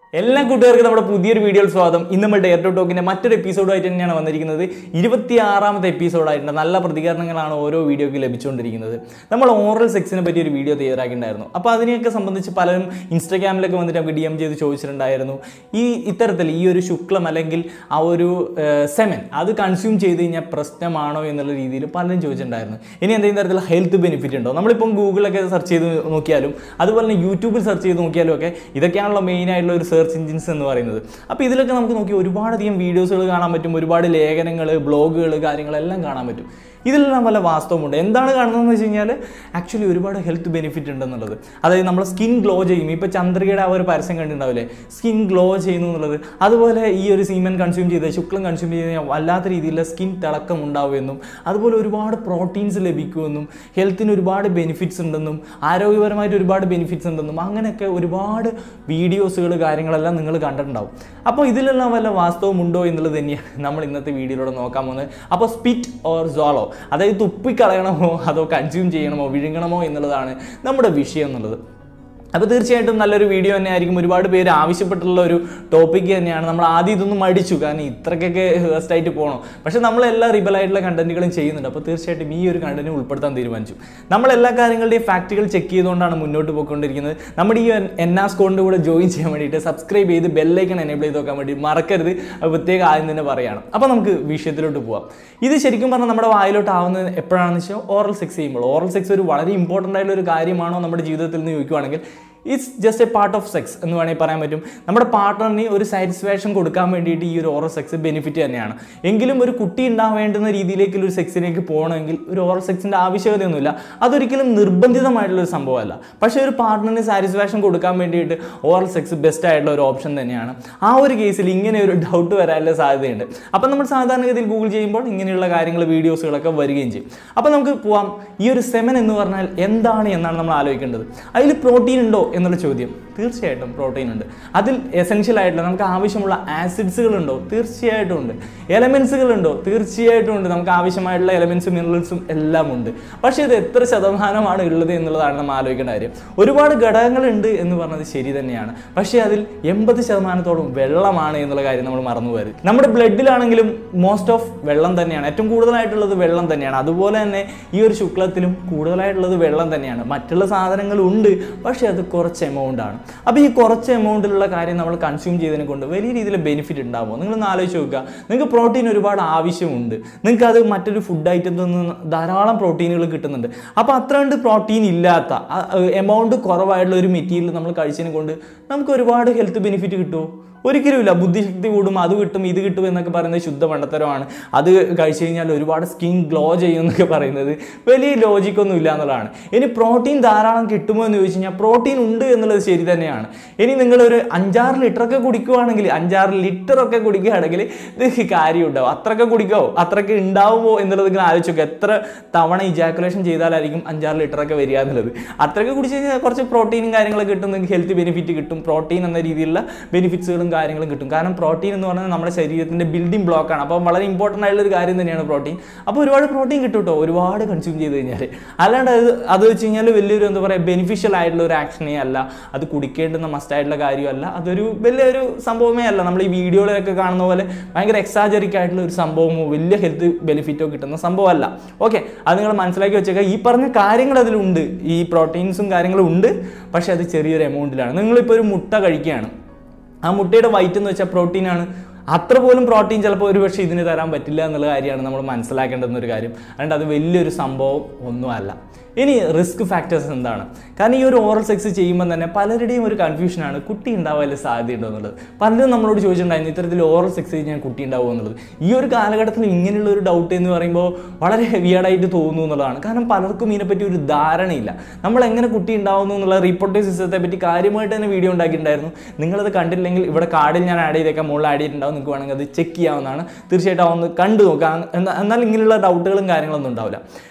എല്ലാ കൂട്ടുകാർക്കും നമ്മുടെ പുതിയൊരു വീഡിയോയിൽ സ്വാഗതം ഇന്ന് നമ്മൾ ഡെയർ ടു ടോക്കിന്റെ മറ്റൊരു എപ്പിസോഡായിട്ട് തന്നെയാണ് വന്നിരിക്കുന്നത് ഇരുപത്തിയാറാമത്തെ എപ്പിസോഡായിട്ടുണ്ട് നല്ല പ്രതികരണങ്ങളാണ് ഓരോ വീഡിയോയ്ക്ക് ലഭിച്ചുകൊണ്ടിരിക്കുന്നത് നമ്മൾ ഓറൽ സെക്സിനെ പറ്റി ഒരു വീഡിയോ തയ്യാറാക്കിയിട്ടുണ്ടായിരുന്നു അപ്പോൾ അതിനെയൊക്കെ സംബന്ധിച്ച് പലരും ഇൻസ്റ്റാഗ്രാമിലൊക്കെ വന്നിട്ട് നമുക്ക് ഡി എം ചെയ്ത് ചോദിച്ചിട്ടുണ്ടായിരുന്നു ഈ ഇത്തരത്തിൽ ഈ ഒരു ശുക്ലം അല്ലെങ്കിൽ ആ ഒരു സെമൻ അത് കൺസ്യൂം ചെയ്ത് കഴിഞ്ഞാൽ പ്രശ്നമാണോ എന്നുള്ള രീതിയിൽ പലരും ചോദിച്ചിട്ടുണ്ടായിരുന്നു ഇനി എന്തെങ്കിലും തരത്തിലുള്ള ഹെൽത്ത് ബെനിഫിറ്റ് ഉണ്ടോ നമ്മളിപ്പം ഗൂഗിളൊക്കെ സെർച്ച് ചെയ്ത് നോക്കിയാലും അതുപോലെ തന്നെ യൂട്യൂബിൽ സെർച്ച് ചെയ്ത് നോക്കിയാലും ഒക്കെ ഇതൊക്കെയാണല്ലോ മെയിൻ ആയിട്ടുള്ള ഒരു സെർച്ച് എഞ്ചിൻസ് എന്ന് പറയുന്നത് അപ്പോൾ ഇതിലൊക്കെ നമുക്ക് നോക്കി ഒരുപാടധികം വീഡിയോസുകൾ കാണാൻ പറ്റും ഒരുപാട് ലേഖനങ്ങൾ ബ്ലോഗുകൾ കാര്യങ്ങളെല്ലാം കാണാൻ പറ്റും ഇതിലെല്ലാം വല്ല വാസ്തവമുണ്ട് എന്താണ് കാണുന്നതെന്ന് വെച്ച് കഴിഞ്ഞാൽ ആക്ച്വലി ഒരുപാട് ഹെൽത്ത് ബെനിഫിറ്റ് ഉണ്ടെന്നുള്ളത് അതായത് നമ്മൾ സ്കിൻ ഗ്ലോ ചെയ്യും ഇപ്പോൾ ചന്ദ്രികയുടെ ആ ഒരു പരസ്യം കണ്ടിട്ടുണ്ടാവില്ലേ സ്കിൻ ഗ്ലോ ചെയ്യുന്നു എന്നുള്ളത് അതുപോലെ ഈ ഒരു സീമൻ കൺസ്യൂം ചെയ്ത് ശുക്ലം കൺസ്യൂം ചെയ്ത് കഴിഞ്ഞാൽ വല്ലാത്ത രീതിയിലുള്ള സ്കിൻ തിളക്കം ഉണ്ടാവുമെന്നും അതുപോലെ ഒരുപാട് പ്രോട്ടീൻസ് ലഭിക്കുമെന്നും ഹെൽത്തിന് ഒരുപാട് ബെനിഫിറ്റ്സ് ഉണ്ടെന്നും ആരോഗ്യപരമായിട്ട് ഒരുപാട് ബെനിഫിറ്റ്സ് ഉണ്ടെന്നും അങ്ങനെയൊക്കെ ഒരുപാട് വീഡിയോസുകൾ കാര്യങ്ങളെല്ലാം നിങ്ങൾ കണ്ടിട്ടുണ്ടാവും അപ്പോൾ ഇതിലെല്ലാം വല്ല വാസ്തവമുണ്ടോ എന്നുള്ളത് തന്നെയാണ് നമ്മൾ ഇന്നത്തെ വീഡിയോയിലൂടെ നോക്കാൻ പോകുന്നത് അപ്പോൾ സ്പിറ്റ് ഓർ സോളോ അതായത് തുപ്പിക്കളയണമോ അതോ കൺസ്യൂം ചെയ്യണമോ വിഴുങ്ങണമോ എന്നുള്ളതാണ് നമ്മുടെ വിഷയം എന്നുള്ളത് അപ്പോൾ തീർച്ചയായിട്ടും നല്ലൊരു വീഡിയോ തന്നെ ആയിരിക്കും ഒരുപാട് പേര് ആവശ്യപ്പെട്ടുള്ള ഒരു ടോപ്പിക്ക് തന്നെയാണ് നമ്മൾ ആദ്യം ഇതൊന്നും മടിച്ചു കാരണം ഇത്രയ്ക്കൊക്കെ വേസ്റ്റ് ആയിട്ട് പോകണം പക്ഷേ നമ്മൾ എല്ലാ റിബൽ ആയിട്ടുള്ള കണ്ടന്റുകളും ചെയ്യുന്നുണ്ട് അപ്പോൾ തീർച്ചയായിട്ടും ഈ ഒരു കണ്ടന്റ് ഉൾപ്പെടുത്താൻ തീരുമാനിച്ചു നമ്മൾ എല്ലാ കാര്യങ്ങളുടെയും ഫാക്റ്റുകൾ ചെക്ക് ചെയ്തുകൊണ്ടാണ് മുന്നോട്ട് പോയിക്കൊണ്ടിരിക്കുന്നത് നമ്മുടെ ഈ എൻ ആസ് കോണിൻ്റെ കൂടെ ജോയിൻ ചെയ്യാൻ വേണ്ടിയിട്ട് സബ്സ്ക്രൈബ് ചെയ്ത് ബെല്ലൈക്കൺ എനേബിൾ ചെയ്ത് നോക്കാൻ വേണ്ടി മറക്കരുത് അത് പ്രത്യേകം ആദ്യം തന്നെ പറയുകയാണ് അപ്പോൾ നമുക്ക് വിഷയത്തിലോട്ട് പോവാം ഇത് ശരിക്കും പറഞ്ഞാൽ നമ്മുടെ വായിലോട്ട് ആവുന്നത് എപ്പോഴാണെന്ന് വെച്ചാൽ ഓറൽ സെക്സ് ചെയ്യുമ്പോൾ ഓറൽ സെക്സ് ഒരു വളരെ ഇമ്പോർട്ടൻ്റ് ആയിട്ടുള്ള ഒരു കാര്യമാണോ നമ്മുടെ ജീവിതത്തിൽ നിന്ന് ചോദിക്കുവാണെങ്കിൽ it's just a part of sex എന്ന് വേണമെങ്കിൽ പറയാൻ പറ്റും നമ്മുടെ പാർട്ട്ണറിന് ഒരു സാറ്റിസ്ഫാക്ഷൻ കൊടുക്കാൻ വേണ്ടിയിട്ട് ഈ ഒരു ഓറൽ സെക്സ് ബെനിഫിറ്റ് തന്നെയാണ് എങ്കിലും ഒരു കുട്ടി ഉണ്ടാവേണ്ടുന്ന രീതിയിലേക്കുള്ള ഒരു സെക്സിലേക്ക് പോകണമെങ്കിൽ ഒരു ഓറൽ സെക്സിൻ്റെ ആവശ്യകതയൊന്നുമില്ല അതൊരിക്കലും നിർബന്ധിതമായിട്ടുള്ള ഒരു സംഭവമല്ല പക്ഷേ ഒരു പാർട്ട്ണറിന് സാറ്റിസ്ഫാക്ഷൻ കൊടുക്കാൻ വേണ്ടിയിട്ട് ഓറൽ സെക്സ് ബെസ്റ്റ് ആയിട്ടുള്ള ഒരു ഓപ്ഷൻ തന്നെയാണ് ആ ഒരു കേസിൽ ഇങ്ങനെ ഒരു ഡൗട്ട് വരാനുള്ള സാധ്യതയുണ്ട് അപ്പം നമ്മൾ സാധാരണഗതിയിൽ ഗൂഗിൾ ചെയ്യുമ്പോൾ ഇങ്ങനെയുള്ള കാര്യങ്ങൾ വീഡിയോസുകളൊക്കെ വരികയും ചെയ്യും അപ്പം നമുക്ക് പോവാം ഈ ഒരു സെമൻ എന്ന് പറഞ്ഞാൽ എന്താണ് എന്നാണ് നമ്മൾ ആലോചിക്കേണ്ടത് അതിൽ പ്രോട്ടീൻ ഉണ്ടോ എന്നുള്ള ചോദ്യം തീർച്ചയായിട്ടും പ്രോട്ടീൻ ഉണ്ട് അതിൽ എസെൻഷ്യൽ ആയിട്ടുള്ള നമുക്ക് ആവശ്യമുള്ള ആസിഡ്സുകൾ ഉണ്ടോ തീർച്ചയായിട്ടും ഉണ്ട് എലമെൻസുകൾ ഉണ്ടോ തീർച്ചയായിട്ടും ഉണ്ട് നമുക്ക് ആവശ്യമായിട്ടുള്ള എലമെൻസും മിനറൽസും എല്ലാം ഉണ്ട് പക്ഷേ ഇത് എത്ര ശതമാനമാണ് ഉള്ളത് എന്നുള്ളതാണ് നമ്മൾ ആലോചിക്കേണ്ട കാര്യം ഒരുപാട് ഘടകങ്ങളുണ്ട് എന്ന് പറഞ്ഞത് ശരി തന്നെയാണ് പക്ഷേ അതിൽ എൺപത് ശതമാനത്തോളം വെള്ളമാണ് എന്നുള്ള കാര്യം നമ്മൾ മറന്നു പോയത് നമ്മുടെ ബ്ലഡിലാണെങ്കിലും മോസ്റ്റ് ഓഫ് വെള്ളം തന്നെയാണ് ഏറ്റവും കൂടുതലായിട്ടുള്ളത് വെള്ളം തന്നെയാണ് അതുപോലെ തന്നെ ഈ ഒരു ശുക്ലത്തിലും കൂടുതലായിട്ടുള്ളത് വെള്ളം തന്നെയാണ് മറ്റുള്ള സാധനങ്ങളുണ്ട് പക്ഷേ അത് കുറച്ച് എമൗണ്ട് ആണ് അപ്പോൾ ഈ കുറച്ച് എമൗണ്ടിലുള്ള കാര്യം നമ്മൾ കൺസ്യൂം ചെയ്തതിനെ കൊണ്ട് വലിയ രീതിയിൽ ബെനിഫിറ്റ് ഉണ്ടാകുമോ നിങ്ങളൊന്ന് ആലോചിച്ച് നോക്കുക നിങ്ങൾക്ക് പ്രോട്ടീൻ ഒരുപാട് ആവശ്യമുണ്ട് നിങ്ങൾക്ക് അത് മറ്റൊരു ഫുഡ് ഐറ്റത്തിൽ നിന്ന് ധാരാളം പ്രോട്ടീനുകൾ കിട്ടുന്നുണ്ട് അപ്പോൾ അത്ര കണ്ട് പ്രോട്ടീൻ ഇല്ലാത്ത എമൗണ്ട് കുറവായിട്ടുള്ള ഒരു മെറ്റീരിയൽ നമ്മൾ കഴിച്ചതിനെ കൊണ്ട് നമുക്ക് ഒരുപാട് ഹെൽത്ത് ബെനിഫിറ്റ് കിട്ടുമോ ഒരിക്കലുമില്ല ബുദ്ധിശക്തി കൂടും അത് കിട്ടും ഇത് കിട്ടും എന്നൊക്കെ പറയുന്നത് ശുദ്ധ പണ്ടത്തരമാണ് അത് കഴിച്ചു കഴിഞ്ഞാൽ ഒരുപാട് സ്കിൻ ഗ്ലോ ചെയ്യും എന്നൊക്കെ പറയുന്നത് വലിയ ലോജിക്കൊന്നും ഇല്ല എന്നുള്ളതാണ് ഇനി പ്രോട്ടീൻ ധാരാളം കിട്ടുമോ എന്ന് ചോദിച്ചു കഴിഞ്ഞാൽ പ്രോട്ടീൻ ഉണ്ട് എന്നുള്ളത് ശരി തന്നെയാണ് ഇനി നിങ്ങളൊരു അഞ്ചാറ് ലിറ്ററൊക്കെ കുടിക്കുവാണെങ്കിൽ അഞ്ചാറ് ലിറ്ററൊക്കെ കുടിക്കുകയാണെങ്കിൽ ഇത് കാര്യം ഉണ്ടാവും അത്രയൊക്കെ കുടിക്കാവോ അത്രയൊക്കെ ഉണ്ടാവുമോ എന്നുള്ളത് ഇങ്ങനെ ആലോചിച്ച് നോക്കുക എത്ര തവണ ഇജാക്കുലേഷൻ ചെയ്താലായിരിക്കും അഞ്ചാറ് ലിറ്ററൊക്കെ വരിക എന്നുള്ളത് അത്രയൊക്കെ കുടിച്ച് കഴിഞ്ഞാൽ കുറച്ച് പ്രോട്ടീനും കാര്യങ്ങളൊക്കെ കിട്ടും നിങ്ങൾക്ക് ഹെൽത്ത് ബെനിഫിറ്റ് കിട്ടും പ്രോട്ടീൻ എന്ന രീതിയിലുള്ള ബെനിഫിറ്റ്സുകളും കാര്യങ്ങളും കിട്ടും കാരണം പ്രോട്ടീൻ എന്ന് പറയുന്നത് നമ്മുടെ ശരീരത്തിൻ്റെ ബിൽഡിംഗ് ബ്ലോക്കാണ് അപ്പോൾ വളരെ ഇമ്പോർട്ടൻ്റ് ആയിട്ടുള്ള ഒരു കാര്യം തന്നെയാണ് പ്രോട്ടീൻ അപ്പോൾ ഒരുപാട് പ്രോട്ടീൻ കിട്ടും കേട്ടോ ഒരുപാട് കൺസ്യൂം ചെയ്ത് കഴിഞ്ഞാൽ അല്ലാണ്ട് അത് അത് വെച്ച് കഴിഞ്ഞാൽ വലിയൊരു എന്താ പറയുക ബെനിഫിഷ്യൽ ആയിട്ടുള്ള ഒരു ആക്ഷനേ അല്ല അത് കുടിക്കേണ്ടുന്ന മസ്റ്റ് ആയിട്ടുള്ള കാര്യമല്ല അതൊരു വലിയൊരു സംഭവമേ അല്ല നമ്മൾ ഈ വീഡിയോയിലൊക്കെ കാണുന്ന പോലെ ഭയങ്കര എക്സാജറിക് ആയിട്ടുള്ള ഒരു സംഭവമോ വലിയ ഹെൽത്ത് ബെനിഫിറ്റോ കിട്ടുന്ന സംഭവമല്ല ഓക്കെ അത് നിങ്ങൾ മനസ്സിലാക്കി വെച്ചേക്കുക ഈ പറഞ്ഞ കാര്യങ്ങൾ അതിലുണ്ട് ഈ പ്രോട്ടീൻസും കാര്യങ്ങളും ഉണ്ട് പക്ഷേ അത് ചെറിയൊരു എമൗണ്ടിലാണ് നിങ്ങളിപ്പോൾ ഒരു മുട്ട കഴിക്കുകയാണ് ആ മുട്ടയുടെ വൈറ്റ് എന്ന് വെച്ചാൽ പ്രോട്ടീനാണ് അത്ര പോലും പ്രോട്ടീൻ ചിലപ്പോൾ ഒരു പക്ഷേ ഇതിന് തരാൻ പറ്റില്ല എന്നുള്ള കാര്യമാണ് നമ്മൾ മനസ്സിലാക്കേണ്ടുന്ന ഒരു കാര്യം അതുകൊണ്ട് അത് വലിയൊരു സംഭവം ഒന്നുമല്ല ഇനി റിസ്ക് ഫാക്ടേഴ്സ് എന്താണ് കാരണം ഈ ഒരു ഓറൽ സെക്സ് ചെയ്യുമ്പോൾ തന്നെ പലരുടെയും ഒരു കൺഫ്യൂഷനാണ് കുട്ടി ഉണ്ടാവാൻ സാധ്യതയുണ്ടോ എന്നുള്ളത് പലരും നമ്മളോട് ചോദിച്ചിട്ടുണ്ടായിരുന്നു ഇത്തരത്തിൽ ഓറൽ സെക്സ് കഴിഞ്ഞാൽ കുട്ടി ഉണ്ടാവുമോ എന്നുള്ളത് ഈ ഒരു കാലഘട്ടത്തിൽ ഇങ്ങനെയുള്ള ഒരു ഡൗട്ട് എന്ന് പറയുമ്പോൾ വളരെ വിയർഡായിട്ട് തോന്നുന്നു എന്നുള്ളതാണ് കാരണം പലർക്കും ഇതിനെപ്പറ്റി ഒരു ധാരണയില്ല നമ്മൾ എങ്ങനെ കുട്ടി ഉണ്ടാവുന്നു എന്നുള്ള റീപ്രോട്ടീവ് സിസ്റ്റത്തെ പറ്റി കാര്യമായിട്ട് തന്നെ വീഡിയോ ഉണ്ടാക്കിയിട്ടുണ്ടായിരുന്നു നിങ്ങളത് കണ്ടില്ലെങ്കിൽ ഇവിടെ കാർഡിൽ ഞാൻ ആഡ് ചെയ്തേക്കാം മുകളിൽ ആഡ് ചെയ്തിട്ടുണ്ടാവും നിങ്ങൾക്ക് വേണമെങ്കിൽ അത് ചെക്ക് ചെയ്യാവുന്നതാണ് തീർച്ചയായിട്ടും അതൊന്ന് കണ്ടു നോക്കാം എന്നാൽ എന്നാൽ ഇങ്ങനെയുള്ള ഡൗട്ടുകളും കാര്യങ്ങളൊന്നും ഉണ്ടാവില്ല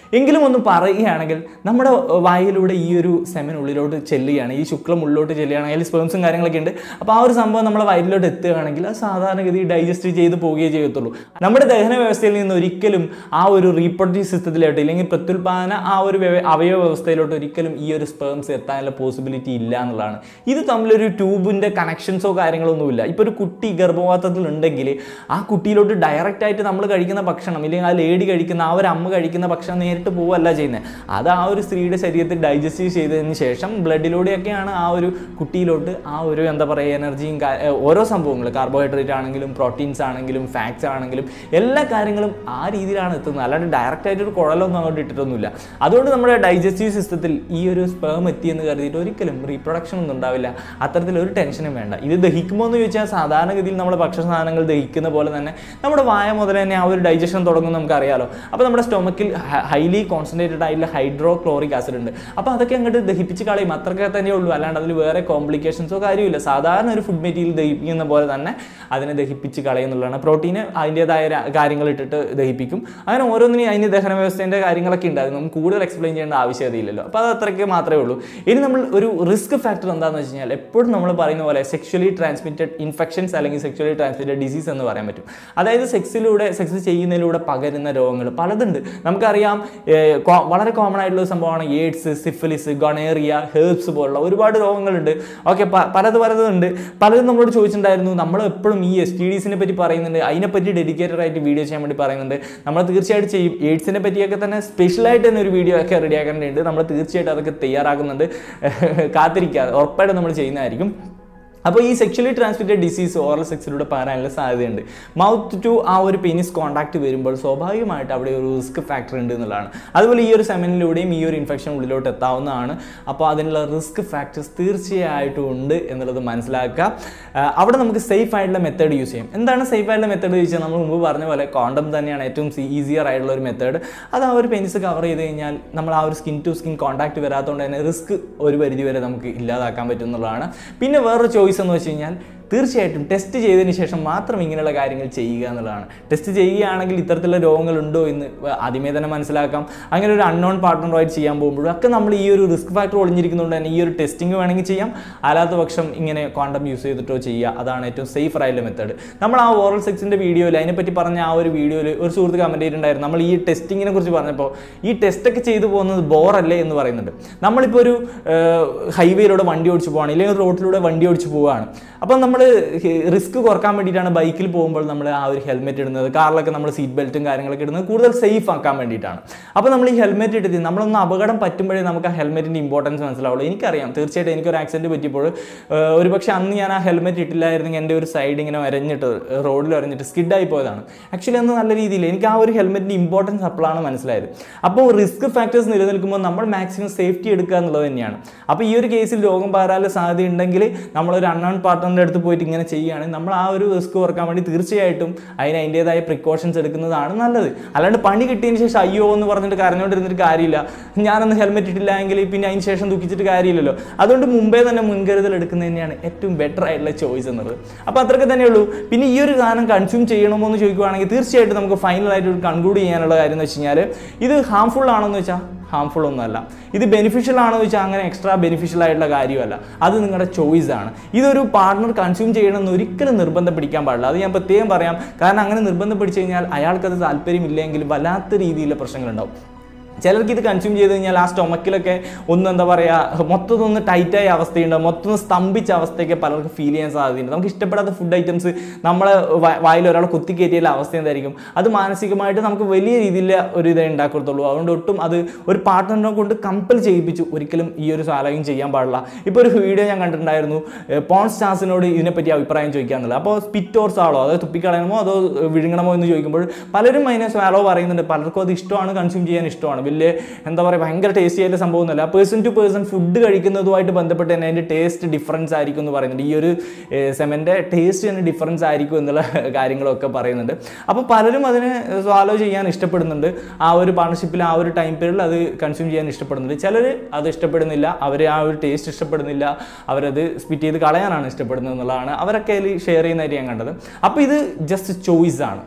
എങ്കിലും ഒന്ന് പറയുകയാണെങ്കിൽ നമ്മുടെ വായിലൂടെ ഈ ഒരു സെമൻ ഉള്ളിലോട്ട് ചെല്ലുകയാണ് ഈ ശുക്ലം ഉള്ളിലോട്ട് ചെല്ലുകയാണെങ്കിൽ സ്പേംസും കാര്യങ്ങളൊക്കെ ഉണ്ട് അപ്പോൾ ആ ഒരു സംഭവം നമ്മളെ വയറ്റിലോട്ട് എത്തുകയാണെങ്കിൽ അത് സാധാരണഗതി ഡൈജസ്റ്റ് ചെയ്ത് പോവുകയേ ചെയ്യത്തുള്ളൂ നമ്മുടെ ദഹന വ്യവസ്ഥയിൽ നിന്ന് ഒരിക്കലും ആ ഒരു റീപ്രൊഡക്റ്റീവ് സിസ്റ്റത്തിലോട്ട് ഇല്ലെങ്കിൽ പ്രത്യുൽപാദന ആ ഒരു വ്യവ- അവയവ വ്യവസ്ഥയിലോട്ട് ഒരിക്കലും ഈ ഒരു സ്പേംസ് എത്താനുള്ള പോസിബിലിറ്റി ഇല്ല എന്നുള്ളതാണ് ഇത് തമ്മിലൊരു ട്യൂബിൻ്റെ കണക്ഷൻസോ കാര്യങ്ങളോ ഒന്നുമില്ല ഇപ്പോൾ ഒരു കുട്ടി ഗർഭപാത്രത്തിൽ ഉണ്ടെങ്കിൽ ആ കുട്ടിയിലോട്ട് ഡയറക്റ്റ് ആയിട്ട് നമ്മൾ കഴിക്കുന്ന ഭക്ഷണം ഇല്ലെങ്കിൽ ആ ലേഡി കഴിക്കുന്ന ആ ഒരു അമ്മ കഴിക്കുന്ന ഭക്ഷണം നേരിട്ട് പോവല്ല ചെയ്യുന്നത് അത് ആ ഒരു സ്ത്രീയുടെ ശരീരത്തിൽ ഡൈജസ്റ്റ് ചെയ്തതിന് ശേഷം ബ്ലഡിലൂടെയൊക്കെയാണ് ആ ഒരു കുട്ടിയിലോട്ട് ആ ഒരു എന്താ പറയുക എനർജിയും കാ- ഏർ ഓരോ സംഭവങ്ങൾ കാർബോഹൈഡ്രേറ്റ് ആണെങ്കിലും പ്രോട്ടീൻസ് ആണെങ്കിലും ഫാറ്റ്സ് ആണെങ്കിലും എല്ലാ കാര്യങ്ങളും ആ രീതിയിലാണ് എത്തുന്നത് അല്ലാണ്ട് ഡയറക്റ്റ് ആയിട്ട് ഒരു കുഴലൊന്നും അങ്ങോട്ട് ഇട്ടിട്ടൊന്നുമില്ല അതുകൊണ്ട് നമ്മുടെ ഡൈജസ്റ്റീവ് സിസ്റ്റത്തിൽ ഈ ഒരു സ്പേം എത്തിയെന്ന് കരുതിയിട്ട് ഒരിക്കലും റീപ്രൊഡക്ഷൻ ഒന്നും ഉണ്ടാവില്ല അത്തരത്തിലൊരു ടെൻഷനും വേണ്ട ഇത് ദഹിക്കുമോ എന്ന് ചോദിച്ചാൽ സാധാരണഗതിയിൽ നമ്മുടെ ഭക്ഷണ സാധനങ്ങൾ ദഹിക്കുന്ന പോലെ തന്നെ നമ്മുടെ വായ മുതൽ തന്നെ ആ ഒരു ഡൈജഷൻ തുടങ്ങും നമുക്കറിയാലോ അപ്പോൾ നമ്മുടെ സ്റ്റൊമക്കിൽ ഹൈലി കോൺസെൻട്രേറ്റഡ് ആയിട്ടുള്ള ഹൈഡ്രോ ക്ലോറിക് ആസിഡ് ഉണ്ട് അപ്പോൾ അതൊക്കെ അങ്ങോട്ട് ദഹിപ്പിച്ച് കളയും അത്രയൊക്കെ തന്നെ ഉള്ളൂ അല്ലാണ്ട് അതിൽ വേറെ കോംപ്ലിക്കേഷൻസോ കാര്യമില്ല സാധാരണ ഒരു ഫുഡ് മെറ്റീരിയൽ ദഹിപ്പിക്കുന്ന പോലെ തന്നെ അതിനെ ദഹിപ്പിച്ച് കളയുന്നുള്ളതാണ് പ്രോട്ടീന് അതിൻ്റെതായ ര- കാര്യങ്ങൾ ഇട്ടിട്ട് ദഹിപ്പിക്കും അങ്ങനെ ഓരോന്നിനും അതിന് ദഹന വ്യവസ്ഥേൻ്റെ കാര്യങ്ങളൊക്കെ ഉണ്ട് അത് നമുക്ക് കൂടുതൽ എക്സ്പ്ലെയിൻ ചെയ്യേണ്ട ആവശ്യകതയില്ലല്ലോ അപ്പോൾ അത് അത്രയ്ക്ക് മാത്രമേ ഉള്ളൂ ഇനി നമ്മൾ ഒരു റിസ്ക് ഫാക്ടർ എന്താണെന്ന് വെച്ച് കഴിഞ്ഞാൽ എപ്പോഴും നമ്മൾ പറയുന്ന പോലെ സെക്ഷലി ട്രാൻസ്മിറ്റഡ് ഇൻഫെക്ഷൻസ് അല്ലെങ്കിൽ സെക്ഷലി ട്രാൻസ്മിറ്റഡ് ഡിസീസ് എന്ന് പറയാൻ പറ്റും അതായത് സെക്സിലൂടെ സെക്സ് ചെയ്യുന്നതിലൂടെ പകരുന്ന രോഗങ്ങൾ പലതുണ്ട് നമുക്കറിയാം ഏർ, കോ- വളരെ കോമൺ ആയിട്ടുള്ള ഒരു സംഭവമാണ് എയ്ഡ്സ് സിഫിലിസ് ഗൊണേറിയ ഹേർബ്സ് പോലുള്ള ഒരുപാട് രോഗങ്ങളുണ്ട് ഓക്കെ പലത് പലതുണ്ട് പലരും നമ്മളോട് ചോദിച്ചിട്ടുണ്ടായിരുന്നു നമ്മൾ എപ്പോഴും ഈ എസ് ടി ഡിസിനെ പറ്റി പറയുന്നുണ്ട് അതിനെപ്പറ്റി ഡെഡിക്കേറ്റഡ് ആയിട്ട് വീഡിയോ ചെയ്യാൻ വേണ്ടി പറയുന്നുണ്ട് നമ്മൾ തീർച്ചയായിട്ടും ചെയ്യും എയ്ഡ്സിനെ പറ്റിയൊക്കെ തന്നെ സ്പെഷ്യലായിട്ട് തന്നെ ഒരു വീഡിയോ ഒക്കെ റെഡിയാക്കേണ്ടതുണ്ട് നമ്മൾ തീർച്ചയായിട്ടും അതൊക്കെ തയ്യാറാക്കുന്നുണ്ട് കാത്തിരിക്കാതെ ഉറപ്പായിട്ടും നമ്മൾ ചെയ്യുന്നതായിരിക്കും അപ്പോൾ ഈ സെക്ഷലി ട്രാൻസ്മിറ്റഡ് ഡിസീസ് ഓറൽ സെക്സിലൂടെ പകരാനുള്ള സാധ്യതയുണ്ട് മൗത്ത് ടു ആ ഒരു പെനിസ് കോൺടാക്ട് വരുമ്പോൾ സ്വാഭാവികമായിട്ട് അവിടെ ഒരു റിസ്ക് ഫാക്ടർ ഉണ്ട് എന്നുള്ളതാണ് അതുപോലെ ഈ ഒരു സെമനിലൂടെയും ഈ ഒരു ഇൻഫെക്ഷൻ ഉള്ളിലോട്ട് എത്താവുന്നതാണ് അപ്പോൾ അതിനുള്ള റിസ്ക് ഫാക്ടേഴ്സ് തീർച്ചയായിട്ടും ഉണ്ട് എന്നുള്ളത് മനസ്സിലാക്കുക ആ, അവിടെ നമുക്ക് സേഫ് ആയിട്ടുള്ള മെത്തേഡ് യൂസ് ചെയ്യാം എന്താണ് സേഫ് ആയിട്ടുള്ള മെത്തേഡ് ചോദിച്ചാൽ നമ്മൾ മുമ്പ് പറഞ്ഞ പോലെ കോണ്ടം തന്നെയാണ് ഏറ്റവും ഈസിയർ ആയിട്ടുള്ള ഒരു മെത്തേഡ് അത് ആ ഒരു പെനിസ് കവർ ചെയ്ത് കഴിഞ്ഞാൽ നമ്മൾ ആ ഒരു സ്കിൻ ടു സ്കിൻ കോൺടാക്ട് വരാത്തതുകൊണ്ട് തന്നെ റിസ്ക് ഒരു പരിധി വരെ നമുക്ക് ഇല്ലാതാക്കാൻ പറ്റും എന്നുള്ളതാണ് പിന്നെ വേറൊരു ചോയ്സ് എന്ന് വെച്ച് കഴിഞ്ഞാൽ തീർച്ചയായിട്ടും ടെസ്റ്റ് ചെയ്തതിന് ശേഷം മാത്രം ഇങ്ങനെയുള്ള കാര്യങ്ങൾ ചെയ്യുക എന്നുള്ളതാണ് ടെസ്റ്റ് ചെയ്യുകയാണെങ്കിൽ ഇത്തരത്തിലുള്ള രോഗങ്ങളുണ്ടോ എന്ന് ആദ്യമേ തന്നെ മനസ്സിലാക്കാം അങ്ങനെ ഒരു അൺനോൺ പാർട്ട്ണറുമായിട്ട് ചെയ്യാൻ പോകുമ്പോഴും ഒക്കെ നമ്മൾ ഈ ഒരു റിസ്ക് ഫാക്ടർ ഒളിഞ്ഞിരിക്കുന്നതുകൊണ്ട് തന്നെ ഈ ഒരു ടെസ്റ്റിംഗ് വേണമെങ്കിൽ ചെയ്യാം അല്ലാത്ത പക്ഷം ഇങ്ങനെ കോണ്ടം യൂസ് ചെയ്തിട്ടോ ചെയ്യുക അതാണ് ഏറ്റവും സേഫർ ആയിട്ടുള്ള മെത്തേഡ് നമ്മൾ ആ ഓറൽ സെക്സിൻ്റെ വീഡിയോയിൽ അതിനെപ്പറ്റി പറഞ്ഞ ആ ഒരു വീഡിയോയിൽ ഒരു സുഹൃത്ത് കമൻറ്റ് ചെയ്തിട്ടുണ്ടായിരുന്നു നമ്മൾ ഈ ടെസ്റ്റിങ്ങിനെ കുറിച്ച് പറഞ്ഞപ്പോൾ ഈ ടെസ്റ്റൊക്കെ ചെയ്തു പോകുന്നത് ബോറല്ലേ എന്ന് പറയുന്നുണ്ട് നമ്മളിപ്പോൾ ഒരു ഹൈവേയിലൂടെ വണ്ടി ഓടിച്ച് പോവാണ് ഇല്ലെങ്കിൽ ഒരു റോഡിലൂടെ വണ്ടി ഓടിച്ച് പോവുകയാണ് അപ്പം നമ്മൾ റിസ്ക് കുറക്കാൻ വേണ്ടിയിട്ടാണ് ബൈക്കിൽ പോകുമ്പോൾ നമ്മൾ ആ ഒരു ഹെൽമെറ്റ് ഇടുന്നത് കാറിലൊക്കെ നമ്മൾ സീറ്റ് ബെൽറ്റും കാര്യങ്ങളൊക്കെ ഇടുന്നത് കൂടുതൽ സേഫ് ആക്കാൻ വേണ്ടിയിട്ടാണ് അപ്പോൾ നമ്മൾ ഈ ഹെൽമെറ്റ് ഇട്ടിട്ട് നമ്മളൊന്ന് അപകടം പറ്റുമ്പോഴേ നമുക്ക് ആ ഹെൽമെറ്റിൻ്റെ ഇമ്പോർട്ടൻസ് മനസ്സിലാവുള്ളൂ എനിക്കറിയാം തീർച്ചയായിട്ടും എനിക്കൊരു ആക്സിഡൻറ്റ് പറ്റിയപ്പോൾ ഏഹ്, ഒരുപക്ഷെ അന്ന് ഞാൻ ആ ഹെൽമെറ്റ് ഇട്ടില്ലായിരുന്നെങ്കിൽ എൻ്റെ ഒരു സൈഡ് ഇങ്ങനെ വരഞ്ഞിട്ട് റോഡിൽ വരഞ്ഞിട്ട് സ്കിഡായി പോയതാണ് ആക്ച്വലി അന്ന് നല്ല രീതിയിൽ എനിക്ക് ആ ഒരു ഹെൽമെറ്റിൻ്റെ ഇമ്പോർട്ടൻസ് അപ്പോഴാണ് മനസ്സിലായത് അപ്പോൾ റിസ്ക് ഫാക്ടേഴ്സ് നിലനിൽക്കുമ്പോൾ നമ്മൾ മാക്സിമം സേഫ്റ്റി എടുക്കുക എന്നുള്ളത് തന്നെയാണ് അപ്പോൾ ഈ ഒരു കേസിൽ രോഗം പകരാനുള്ള സാധ്യത ഉണ്ടെങ്കിൽ നമ്മളൊരു അൺനോൺ പാർട്ട്ണറിൻ്റെ അടുത്ത് പോയിട്ട് ഇങ്ങനെ ചെയ്യുകയാണെങ്കിൽ നമ്മൾ ആ ഒരു റിസ്ക് കുറക്കാൻ വേണ്ടി തീർച്ചയായിട്ടും അതിന് അതിൻ്റെതായ പ്രിക്കോഷൻസ് എടുക്കുന്നതാണ് നല്ലത് അല്ലാണ്ട് പണി കിട്ടിയതിന് ശേഷം അയ്യോ എന്ന് പറഞ്ഞിട്ട് കരഞ്ഞുകൊണ്ടിരുന്നിട്ട് കാര്യമില്ല ഞാനൊന്ന് ഹെൽമെറ്റ് ഇട്ടില്ല എങ്കിൽ പിന്നെ അതിന് ശേഷം ദുഃഖിച്ചിട്ട് കാര്യമില്ലല്ലോ അതുകൊണ്ട് മുമ്പേ തന്നെ മുൻകരുതൽ എടുക്കുന്നത് തന്നെയാണ് ഏറ്റവും ബെറ്റർ ആയിട്ടുള്ള ചോയ്സ് എന്നുള്ളത് അപ്പോൾ അത്രയൊക്കെ തന്നെ ഉള്ളൂ പിന്നെ ഈ ഒരു സാധനം കൺസ്യൂം ചെയ്യണമോ എന്ന് ചോദിക്കുവാണെങ്കിൽ തീർച്ചയായിട്ടും നമുക്ക് ഫൈനലായിട്ട് ഒരു കൺക്ലൂഡ് ചെയ്യാനുള്ള കാര്യം എന്ന് വെച്ച് കഴിഞ്ഞാൽ ഇത് ഹാംഫുൾ ആണോ എന്ന് വെച്ചാൽ ഹാംഫുൾ ഒന്നുമല്ല ഇത് ബെനിഫിഷ്യൽ ആണോ എന്ന് വെച്ചാൽ അങ്ങനെ എക്സ്ട്രാ ബെനിഫിഷ്യൽ ആയിട്ടുള്ള കാര്യമല്ല അത് നിങ്ങളുടെ ചോയ്സ് ആണ് ഇതൊരു പാർട്ണർ കൺസ്യൂം ചെയ്യണമെന്ന് ഒരിക്കലും നിർബന്ധം പിടിക്കാൻ പാടില്ല അത് ഞാൻ പ്രത്യേകം പറയാം കാരണം അങ്ങനെ നിർബന്ധം പിടിച്ചു കഴിഞ്ഞാൽ അയാൾക്കത് താല്പര്യമില്ലെങ്കിൽ വല്ലാത്ത രീതിയിലുള്ള പ്രശ്നങ്ങളുണ്ടാവും ചിലർക്ക് ഇത് കൺസ്യൂം ചെയ്ത് കഴിഞ്ഞാൽ ആ സ്റ്റൊമക്കിലൊക്കെ ഒന്ന് എന്താ പറയുക മൊത്തം ഒന്ന് ടൈറ്റായ അവസ്ഥയുണ്ടാവും മൊത്തം ഒന്ന് സ്തംഭിച്ച അവസ്ഥയൊക്കെ പലർക്കും ഫീൽ ചെയ്യാൻ സാധ്യതയുണ്ട് നമുക്ക് ഇഷ്ടപ്പെടാത്ത ഫുഡ് ഐറ്റംസ് നമ്മളെ വ- വായിൽ ഒരാളെ കുത്തിക്കയറ്റിയുള്ള അവസ്ഥ എന്തായിരിക്കും അത് മാനസികമായിട്ട് നമുക്ക് വലിയ രീതിയിൽ ഒരു ഇതേ ഉണ്ടാക്കത്തുള്ളൂ അതുകൊണ്ട് ഒട്ടും അത് ഒരു പാർട്ട്ണറിനെ കൊണ്ട് കമ്പൽ ചെയ്യിപ്പിച്ചു ഒരിക്കലും ഈ ഒരു സാലയും ചെയ്യാൻ പാടില്ല ഇപ്പോൾ ഒരു വീഡിയോ ഞാൻ കണ്ടിട്ടുണ്ടായിരുന്നു പോൺ സ്റ്റാർസിനോട് ഇതിനെപ്പറ്റി അഭിപ്രായം ചോദിക്കാന്നുള്ളത് അപ്പോൾ സ്പിറ്റോർസ് ആളോ അതോ തുപ്പിക്കളയണമോ അതോ വിഴുങ്ങണമോ എന്ന് ചോദിക്കുമ്പോൾ പലരും അതിനെ സ്വാലോ പറയുന്നുണ്ട് പലർക്കും അത് ഇഷ്ടമാണ് കൺസ്യൂം ചെയ്യാൻ ഇഷ്ടമാണ് വലിയ എന്താ പറയുക ഭയങ്കര ടേസ്റ്റി ആയിട്ടുള്ള സംഭവമൊന്നുമല്ല പേഴ്സൺ ടു പേഴ്സൺ ഫുഡ് കഴിക്കുന്നതുമായിട്ട് ബന്ധപ്പെട്ട് തന്നെ അതിൻ്റെ ടേസ്റ്റ് ഡിഫറൻസ് ആയിരിക്കും എന്ന് പറയുന്നുണ്ട് ഈ ഒരു സെമൻ്റെ ടേസ്റ്റ് തന്നെ ഡിഫറൻസ് ആയിരിക്കും എന്നുള്ള കാര്യങ്ങളൊക്കെ പറയുന്നുണ്ട് അപ്പോൾ പലരും അതിനെ സ്വാലോ ചെയ്യാൻ ഇഷ്ടപ്പെടുന്നുണ്ട് ആ ഒരു പാർട്ണർഷിപ്പിൽ ആ ഒരു ടൈം പീരീഡിൽ അത് കൺസ്യൂം ചെയ്യാൻ ഇഷ്ടപ്പെടുന്നുണ്ട് ചിലർ അത് ഇഷ്ടപ്പെടുന്നില്ല അവർ ആ ഒരു ടേസ്റ്റ് ഇഷ്ടപ്പെടുന്നില്ല അവരത് സ്പിറ്റ് ചെയ്ത് കളയാനാണ് ഇഷ്ടപ്പെടുന്നത് എന്നുള്ളതാണ് അവരൊക്കെ അതിൽ ഷെയർ ചെയ്യുന്നതായിട്ട് ഞാൻ കണ്ടത് അപ്പോൾ ഇത് ജസ്റ്റ് ചോയ്സ് ആണ്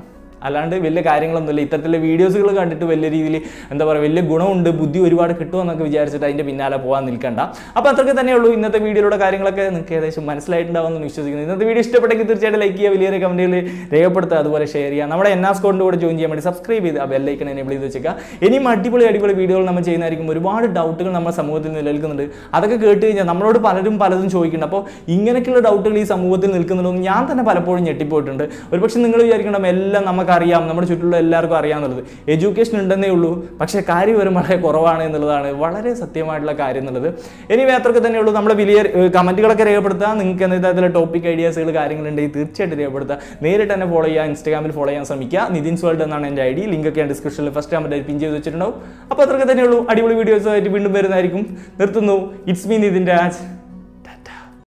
അല്ലാണ്ട് വലിയ കാര്യങ്ങളൊന്നുമില്ല ഇത്തരത്തിലുള്ള വീഡിയോസുകൾ കണ്ടിട്ട് വലിയ രീതിയിൽ എന്താ പറയുക വലിയ ഗുണമുണ്ട് ബുദ്ധി ഒരുപാട് കിട്ടുമെന്നൊക്കെ വിചാരിച്ചിട്ട് അതിൻ്റെ പിന്നാലെ പോകാൻ നിൽക്കണ്ട അപ്പോൾ അത്രയ്ക്ക് തന്നെയുള്ളൂ ഇന്നത്തെ വീഡിയോയുടെ കാര്യങ്ങളൊക്കെ നിങ്ങൾക്ക് ഏകദേശം മനസ്സിലായിട്ടുണ്ടാവുമെന്ന് വിശ്വസിക്കുന്നു ഇന്നത്തെ വീഡിയോ ഇഷ്ടപ്പെട്ടെങ്കിൽ തീർച്ചയായിട്ടും ലൈക്ക് ചെയ്യുക വലിയ കമൻറ്റുകൾ രേഖപ്പെടുത്തുക അതുപോലെ ഷെയർ ചെയ്യുക നമ്മുടെ എൻ ആസ് കോഡിൻ്റെ കൂടെ ജോയിൻ ചെയ്യാൻ വേണ്ടി സബ്സ്ക്രൈബ് ചെയ്ത് ആ ബെല്ലൈക്കൺ എനേബിൾ ചെയ്ത് വെച്ചേക്കുക ഇനിയും അടിപൊളി അടിപൊളി വീഡിയോകൾ നമ്മൾ ചെയ്യുന്നതായിരിക്കും ഒരുപാട് ഡൗട്ടുകൾ നമ്മുടെ സമൂഹത്തിൽ നിലനിൽക്കുന്നുണ്ട് അതൊക്കെ കേട്ട് കഴിഞ്ഞാൽ നമ്മളോട് പലരും പലതും ചോദിക്കുന്നുണ്ട് അപ്പോൾ ഇങ്ങനെയൊക്കെയുള്ള ഡൗട്ടുകൾ ഈ സമൂഹത്തിൽ നിൽക്കുന്നുണ്ടോ ഞാൻ തന്നെ പലപ്പോഴും ഞെട്ടിപ്പോയിട്ടുണ്ട് ഒരുപക്ഷെ നിങ്ങൾ വിചാരിക്കണം എല്ലാം നമുക്കറിയാം നമ്മുടെ ചുറ്റുള്ള എല്ലാവർക്കും അറിയാമെന്നുള്ളത് എഡ്യൂക്കേഷൻ ഉണ്ടെന്നേ ഉള്ളൂ പക്ഷേ കാര്യവിവരം വളരെ കുറവാണ് എന്നുള്ളതാണ് വളരെ സത്യമായിട്ടുള്ള കാര്യം എന്നുള്ളത് ഇനി അത്രയ്ക്ക് തന്നെയുള്ളൂ നമ്മുടെ വലിയ കമൻറ്റുകളൊക്കെ രേഖപ്പെടുത്തുക നിങ്ങൾക്ക് എന്തെങ്കിലും തരത്തിലുള്ള ടോപ്പിക് ഐഡിയാസുകൾ കാര്യങ്ങളുണ്ടെങ്കിൽ തീർച്ചയായിട്ടും രേഖപ്പെടുത്തുക നേരിട്ട് തന്നെ ഫോളോ ചെയ്യുക ഇൻസ്റ്റാഗ്രാമിൽ ഫോളോ ചെയ്യാൻ ശ്രമിക്കുക നിതിൻസ് വേൾഡ് എന്നാണ് എൻ്റെ ഐ ഡി ലിങ്ക് ഒക്കെ ഞാൻ ഡിസ്ക്രിപ്ഷനിൽ ഫസ്റ്റ് കമൻറ്റ് പിൻ ചെയ്ത് വെച്ചിട്ടുണ്ടാവും അപ്പോൾ അത്രയ്ക്ക് തന്നെയുള്ളൂ അടിപൊളി വീഡിയോസുമായിട്ട് വീണ്ടും വരുന്നതായിരിക്കും നിർത്തുന്നു ഇറ്റ്സ് മീ നിതിൻ രാജ്